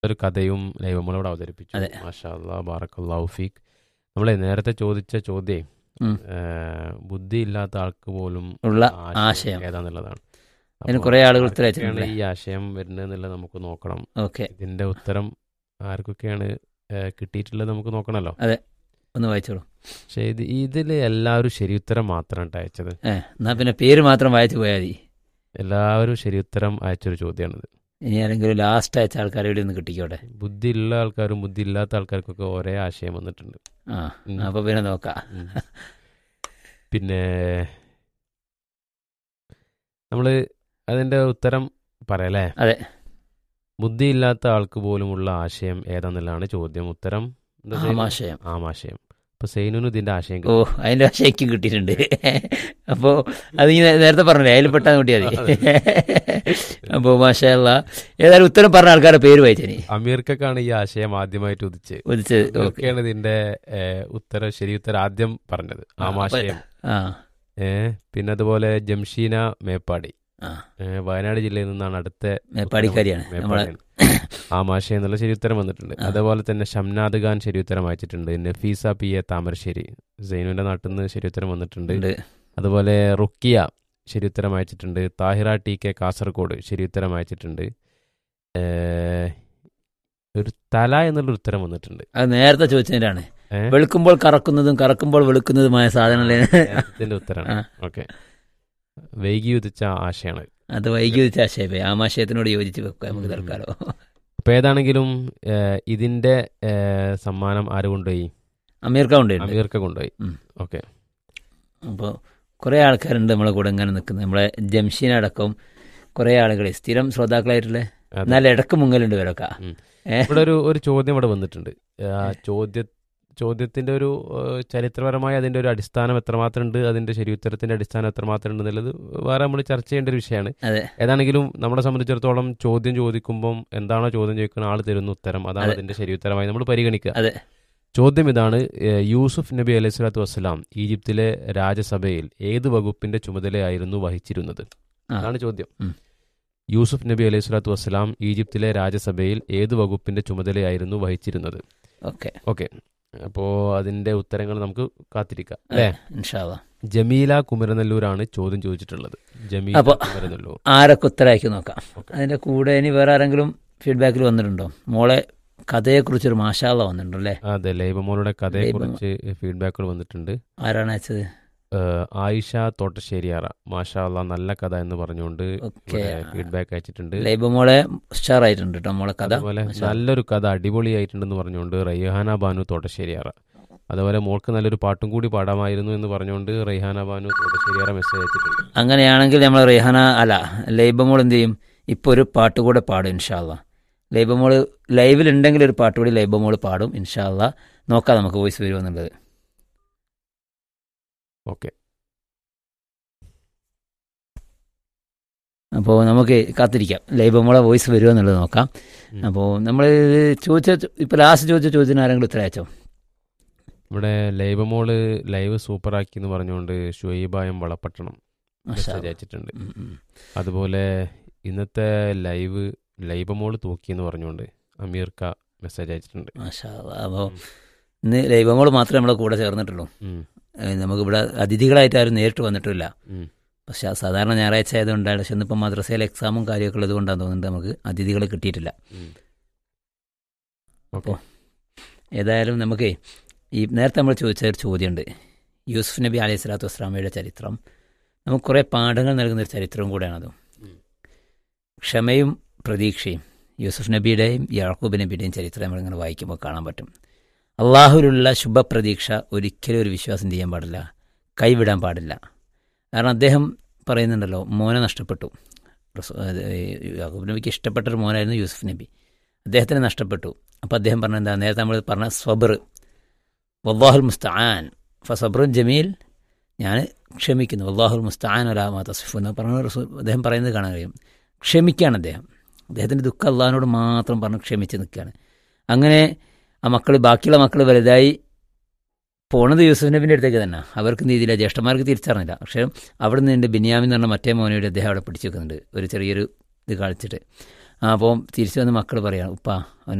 ഒരു കഥയും ലൈവമ്മളോട് അവതരിപ്പിച്ചു അതെ. മാഷാ അല്ലാ ബാറക്കല്ലാഹു ഫീക്ക് നമ്മളെ നേരത്തെ ചോദിച്ച ചോദ്യം ഉം. ബുദ്ധി ഇല്ലാത്ത ആൾക്ക് പോലും ഉള്ള ആശയം ഏതാന്നുള്ളതാണ് അതിന് അപ്പോ കുറേ ആളുകൾ ആർക്കൊക്കെയാണ് ഉത്തരവായിട്ടുണ്ട് ഈ ആശയം വരുന്നതെന്നുള്ളത് നമുക്ക് നോക്കണം ഓക്കെ ഇതിന്റെ ഉത്തരം ആർക്കൊക്കെയാണ് ഏഹ്, കിട്ടിയിട്ടുള്ളത് നമുക്ക് നോക്കണമല്ലോ ഒന്ന് വായിച്ചോളൂ പക്ഷേ ഇത് ഇതിൽ എല്ലാവരും ശരി ഉത്തരം മാത്രമാണ് അയച്ചത് ഏ എന്നാ പിന്നെ പേര് മാത്രം വായിച്ചു പോയാൽ മതി എല്ലാവരും ശരി ഉത്തരം അയച്ചൊരു ചോദ്യമാണിത് ഇനി ആരെങ്കിലും ലാസ്റ്റ് അയച്ച ആൾക്കാരെ ഇവിടെ ഒന്ന് കിട്ടിക്കോട്ടെ ബുദ്ധി ഉള്ള ആൾക്കാരും ബുദ്ധി ഇല്ലാത്ത ആൾക്കാർക്കൊക്കെ ഒരേ ആശയം വന്നിട്ടുണ്ട് ആ ഉം. അപ്പൊ പിന്നെ നോക്കാം ഉം. പിന്നെ നമ്മള് അതിന്റെ ഉത്തരം പറയല്ലേ അതെ. ബുദ്ധിയില്ലാത്ത ആൾക്ക് പോലുമുള്ള ആശയം ഏതാന്നുള്ളതാണ് ചോദ്യം ഉത്തരം എന്താ സൈനു? ആമാശയം ആമാശയം അപ്പൊ സൈനുന് ഇതിന്റെ ആശയം ഓ കിട്ടി. അതിന്റെ ആശയ്ക്കും കിട്ടിയിട്ടുണ്ട് അപ്പോ അത് ഈ നേ- നേരത്തെ പറഞ്ഞില്ലേ അതിൽ പെട്ടാൽ കിട്ടിയാൽ മതി അപ്പോ മാഷല്ല ഏതായാലും ഉത്തരം പറഞ്ഞ ആൾക്കാരുടെ പേര് വായിച്ചനി അമീർക്കാണ് ഈ ആശയം ആദ്യമായിട്ട് ഉദിച്ച് ഉദിച്ചത് ഓക്കെ അമീർക്കാണ് ഇതിന്റെ ഏഹ്, ഉത്തരം ശരി ഉത്തരം ആദ്യം പറഞ്ഞത് ആ, ആമാശയം ആ ഏഹ് പിന്നെ അതുപോലെ ജംഷീന മേപ്പാടി ആ ഏഹ്, വയനാട് ജില്ലയിൽ നിന്നാണ് അടുത്ത മേപ്പാടിക്കാരിയാണ് നമ്മളെ മേപ്പാടിയാണ് ആമാശ എന്നുള്ള ശരി ഉത്തരം വന്നിട്ടുണ്ട് ആ. അതുപോലെ തന്നെ ഷംനാദ് ഖാൻ ശരി ഉത്തരം അയച്ചിട്ടുണ്ട് നഫീസ പി എ താമരശ്ശേരി സൈനുവിന്റെ നാട്ടിൽ നിന്ന് ശരി ഉത്തരം വന്നിട്ടുണ്ട് ഉണ്ട് അതുപോലെ റുക്കിയ ശരി ഉത്തരം അയച്ചിട്ടുണ്ട് താഹിറ ടി കെ കാസർഗോഡ് ശരി ഉത്തരം അയച്ചിട്ടുണ്ട് ഏഹ്, ഒരു തല എന്നുള്ള ഉത്തരം വന്നിട്ടുണ്ട് അത് നേരത്തെ ചോദിച്ചതിനാണ് ഏഹ്? വെളുക്കുമ്പോൾ കറക്കുന്നതും കറക്കുമ്പോൾ വെളുക്കുന്നതുമായ സാധനങ്ങളെ ഇതിന്റെ ഉത്തരമാണ് ആ. ഓക്കെ വൈകി ഉദിച്ച ആശയാണ് അത് വൈകി വെച്ച ആശയപ്പേ ആമാശയത്തിനോട് യോജിച്ച് വെക്കുക നമുക്ക് ഉം. തൽക്കാലം അപ്പൊ ഏതാണെങ്കിലും ഏഹ്, ഇതിന്റെ ഏഹ്, സമ്മാനം ആര് കൊണ്ടുപോയി അമീർക്ക ഉണ്ട് അമീർക്ക കൊണ്ടുപോയി ഉം. ഓക്കെ അപ്പോൾ കുറേ ആൾക്കാരുണ്ട് നമ്മളെ കൂടെ ഇങ്ങനെ നിൽക്കുന്നത് നമ്മളെ ജംഷീൻ അടക്കം കുറേ ആളുകൾ സ്ഥിരം ശ്രോതാക്കളായിട്ടുള്ള അതെ. എന്നാൽ ഇടക്ക് മുങ്ങലുണ്ട് ഇവരൊക്കെ ഉം. ഏ? ഇവിടെ ഒരു ഒരു ചോദ്യം ഇവിടെ വന്നിട്ടുണ്ട് ആ ചോദ്യ ചോദ്യത്തിന്റെ ഒരു ഏഹ്, ചരിത്രപരമായ അതിന്റെ ഒരു അടിസ്ഥാനം എത്രമാത്രം ഉണ്ട് അതിന്റെ ശരി ഉത്തരത്തിന്റെ അടിസ്ഥാനം എത്രമാത്രം ഉണ്ട് എന്നുള്ളത് വേറെ നമ്മൾ ചർച്ച ചെയ്യേണ്ട ഒരു വിഷയമാണ് അതെ ഏതാണെങ്കിലും നമ്മളെ സംബന്ധിച്ചിടത്തോളം ചോദ്യം ചോദിക്കുമ്പം എന്താണോ ചോദ്യം ചോദിക്കുന്ന ആൾ തരുന്ന ഉത്തരം അതാണ് അതെ. അതിന്റെ ശരി ഉത്തരമായി നമ്മൾ പരിഗണിക്കുക അതെ. ചോദ്യം ഇതാണ് ഏഹ്, യൂസുഫ് നബി അലൈഹി സ്വലാത്തു വസ്സലാം ഈജിപ്തിലെ രാജസഭയിൽ ഏത് വകുപ്പിന്റെ ചുമതലയായിരുന്നു വഹിച്ചിരുന്നത് ആ. അതാണ് ചോദ്യം ഉം. യൂസുഫ് നബി അലൈഹി സ്വലാത്തു വസ്സലാം ഈജിപ്തിലെ രാജസഭയിൽ ഏത് വകുപ്പിന്റെ ചുമതലയായിരുന്നു വഹിച്ചിരുന്നത് ഓക്കെ ഓക്കെ അപ്പോ അതിന്റെ ഉത്തരങ്ങൾ നമുക്ക് കാത്തിരിക്കാം അല്ലേ ഇൻഷാല്ല ജമീല കുമരനെല്ലൂരാണ് ചോദ്യം ചോദിച്ചിട്ടുള്ളത് ജമീല അപ്പൊ- കുമരനെല്ലൂർ ആരൊക്കെ ഉത്തരമാക്കി നോക്കാം ഓക്കെ. അതിന്റെ കൂടെ ഇനി വേറെ ആരെങ്കിലും ഫീഡ്ബാക്കിൽ വന്നിട്ടുണ്ടോ മോളെ കഥയെക്കുറിച്ചൊരു മാഷാള്ള വന്നിട്ടുണ്ടോ അല്ലേ അതെ ലൈബമോളുടെ കഥയെ കുറിച്ച് ഫീഡ്ബാക്കുകൾ വന്നിട്ടുണ്ട് ആരാണ് അയച്ചത് ഏഹ്, ആയിഷ തോട്ടശ്ശേരിയാറ മാഷാ അല്ലാ നല്ല കഥ എന്ന് പറഞ്ഞുകൊണ്ട് ഓക്കെ ഫീഡ്ബാക്ക് അയച്ചിട്ടുണ്ട് ലൈബ മോളെ ഉഷാറായിട്ടുണ്ട് കേട്ടോ മോളെ കഥ അതുപോലെ മാഷാ. നല്ലൊരു കഥ അടിപൊളിയായിട്ടുണ്ടെന്ന് പറഞ്ഞുകൊണ്ട് റയ്ഹാന ബാനു തോട്ടശ്ശേരിയാറ അതുപോലെ മോൾക്ക് നല്ലൊരു പാട്ടും കൂടി പാടാമായിരുന്നു എന്ന് പറഞ്ഞുകൊണ്ട് റയ്ഹാന ബാനു തോട്ടശ്ശേരിയാറ മെസ്സേജ് അയച്ചിട്ടുണ്ട് അങ്ങനെയാണെങ്കിൽ നമ്മൾ റെഹാന അല്ല ലൈബമോൾ എന്ത് ചെയ്യും ഇപ്പോൾ ഒരു പാട്ട് കൂടെ പാടും ഇൻഷാല്ല ലൈബമോൾ ലൈവിൽ ഉണ്ടെങ്കിൽ ഒരു പാട്ട് കൂടി ലൈബമോൾ പാടും ഇൻഷാല്ല നോക്കാം നമുക്ക് വോയിസ് വരുമെന്നുള്ളത് ഓക്കെ അപ്പോൾ നമുക്ക് കാത്തിരിക്കാം ലൈബമോളെ വോയിസ് വരുമെന്നുള്ളത് നോക്കാം ഉം. അപ്പോൾ നമ്മൾ ചോദിച്ച ഇപ്പോൾ ലാസ്റ്റ് ചോദിച്ച ചോദ്യത്തിന് ആരെങ്കിലും ഉത്തരം അയച്ചോ ഇവിടെ ലൈവ് മോള് ലൈവ് സൂപ്പറാക്കി എന്ന് പറഞ്ഞുകൊണ്ട് ഷുഹൈബായം വളപ്പട്ടണം മാഷാ മെസ്സേജ് അല്ലാ. അയച്ചിട്ടുണ്ട് ഉം, ഉം. അതുപോലെ ഇന്നത്തെ ലൈവ് ലൈവ് മോള് തൂക്കി എന്ന് പറഞ്ഞുകൊണ്ട് അമീർക്ക മെസ്സേജ് അയച്ചിട്ടുണ്ട് മാഷാ അല്ലാ. അപ്പോൾ ഇന്ന് ലൈബമോൾ മാത്രമേ നമ്മളെ കൂടെ ചേർന്നിട്ടുള്ളൂ ഉം, ഏഹ് നമുക്കിവിടെ അതിഥികളായിട്ട് ആരും നേരിട്ട് വന്നിട്ടില്ല ഉം. പക്ഷെ ആ സാധാരണ ഞായറാഴ്ച ആയതുകൊണ്ടാണ് പക്ഷെ ഇന്നിപ്പോൾ മദ്രസയിൽ എക്സാമും കാര്യമൊക്കെ ഉള്ളത് കൊണ്ടാണ് തോന്നുന്നത് നമുക്ക് അതിഥികളെ കിട്ടിയിട്ടില്ല ഉം. ഓക്കെ ഏതായാലും നമുക്ക് ഈ നേരത്തെ നമ്മൾ ചോദിച്ച ഒരു ചോദ്യമുണ്ട് യൂസുഫ് നബി അലൈഹി സ്വലാത്തു വസ്സലാമയുടെ ചരിത്രം നമുക്ക് കുറേ പാഠങ്ങൾ നൽകുന്ന ഒരു ചരിത്രവും കൂടെയാണത് ഉം. ക്ഷമയും പ്രതീക്ഷയും യൂസുഫ് നബിയുടെയും യാക്കൂബ് നബിയുടെയും ചരിത്രം നമ്മളിങ്ങനെ വായിക്കുമ്പോൾ കാണാൻ പറ്റും അള്ളാഹുലുള്ള ശുഭപ്രതീക്ഷ ഒരിക്കലും ഒരു വിശ്വാസം ചെയ്യാൻ പാടില്ല കൈവിടാൻ പാടില്ല കാരണം അദ്ദേഹം പറയുന്നുണ്ടല്ലോ മോനെ നഷ്ടപ്പെട്ടു റസൂ- അത് യാക്കൂബ് നബിക്ക് ഇഷ്ടപ്പെട്ടൊരു മോനായിരുന്നു യൂസുഫ് നബി അദ്ദേഹത്തിന് നഷ്ടപ്പെട്ടു അപ്പോൾ അദ്ദേഹം പറഞ്ഞ എന്താ നേരത്തെ നമ്മൾ പറഞ്ഞ സ്വബർ വല്ലാഹുൽ മുസ്തആൻ ഫസബ്റുൻ ജമീൽ ഞാൻ ക്ഷമിക്കുന്നു വല്ലാഹുൽ മുസ്തആൻ അലാമ തസിഫു എന്ന് പറഞ്ഞ റസൂൽ അദ്ദേഹം പറയുന്നത് കാണാൻ കഴിയും ക്ഷമിക്കുകയാണ് അദ്ദേഹം അദ്ദേഹത്തിൻ്റെ ദുഃഖം അള്ളാഹിനോട് മാത്രം പറഞ്ഞ് ക്ഷമിച്ച് നിൽക്കുകയാണ് അങ്ങനെ ആ മക്കൾ ബാക്കിയുള്ള മക്കൾ വലുതായി പോണത് യൂസുഫ് നബിൻ്റെ അടുത്തേക്ക് തന്നെ അവർക്ക് നീതിയില്ല ജ്യേഷ്ഠന്മാർക്ക് തിരിച്ചറിഞ്ഞില്ല പക്ഷേ അവിടെ നിന്നുണ്ട് ബിനിയാമിൻ എന്ന് പറഞ്ഞ മറ്റേ മോനോട് അദ്ദേഹം അവിടെ പിടിച്ചു വെക്കുന്നുണ്ട് ഒരു ചെറിയൊരു ഇത് കാണിച്ചിട്ട് അപ്പോൾ തിരിച്ചു വന്ന് മക്കൾ പറയാണ് ഉപ്പ അവൻ